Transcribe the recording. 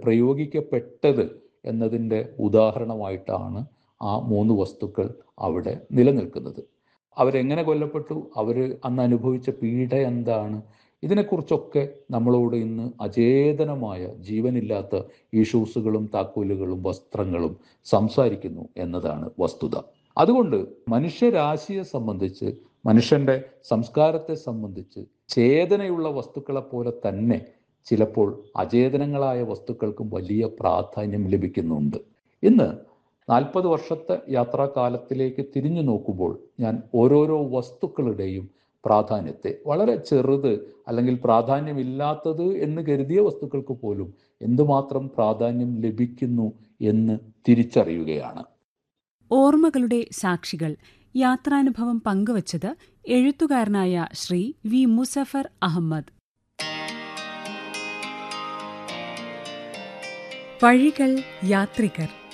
പ്രയോഗിക്കപ്പെട്ടത് എന്നതിൻ്റെ ഉദാഹരണമായിട്ടാണ് ആ മൂന്ന് വസ്തുക്കൾ അവിടെ നിലനിൽക്കുന്നത് അവരെങ്ങനെ കൊല്ലപ്പെട്ടു അവർ അന്ന് അനുഭവിച്ച പീഡ എന്താണ് ഇതിനെക്കുറിച്ചൊക്കെ നമ്മളോട് ഇന്ന് അചേതനമായ ജീവനില്ലാത്ത ഈ ഷൂസുകളും താക്കോലുകളും വസ്ത്രങ്ങളും സംസാരിക്കുന്നു എന്നതാണ് വസ്തുത അതുകൊണ്ട് മനുഷ്യരാശിയെ സംബന്ധിച്ച് മനുഷ്യന്റെ സംസ്കാരത്തെ സംബന്ധിച്ച് ചേതനയുള്ള വസ്തുക്കളെ പോലെ തന്നെ ചിലപ്പോൾ അചേതനങ്ങളായ വസ്തുക്കൾക്കും വലിയ പ്രാധാന്യം ലഭിക്കുന്നുണ്ട് ഇന്ന് നാൽപ്പത് വർഷത്തെ യാത്രാകാലത്തിലേക്ക് തിരിഞ്ഞു നോക്കുമ്പോൾ ഞാൻ ഓരോരോ വസ്തുക്കളുടെയും പ്രാധാന്യത്തെ വളരെ ചെറുത് അല്ലെങ്കിൽ പ്രാധാന്യമില്ലാത്തത് എന്ന് കരുതിയ വസ്തുക്കൾക്ക് പോലും എന്തുമാത്രം പ്രാധാന്യം ലഭിക്കുന്നു എന്ന് തിരിച്ചറിയുകയാണ് ഓർമ്മകളുടെ സാക്ഷികൾ യാത്രാനുഭവം പങ്കുവച്ചത് എഴുത്തുകാരനായ ശ്രീ വി മുസഫർ അഹമ്മദ് വഴികൾ യാത്രികർ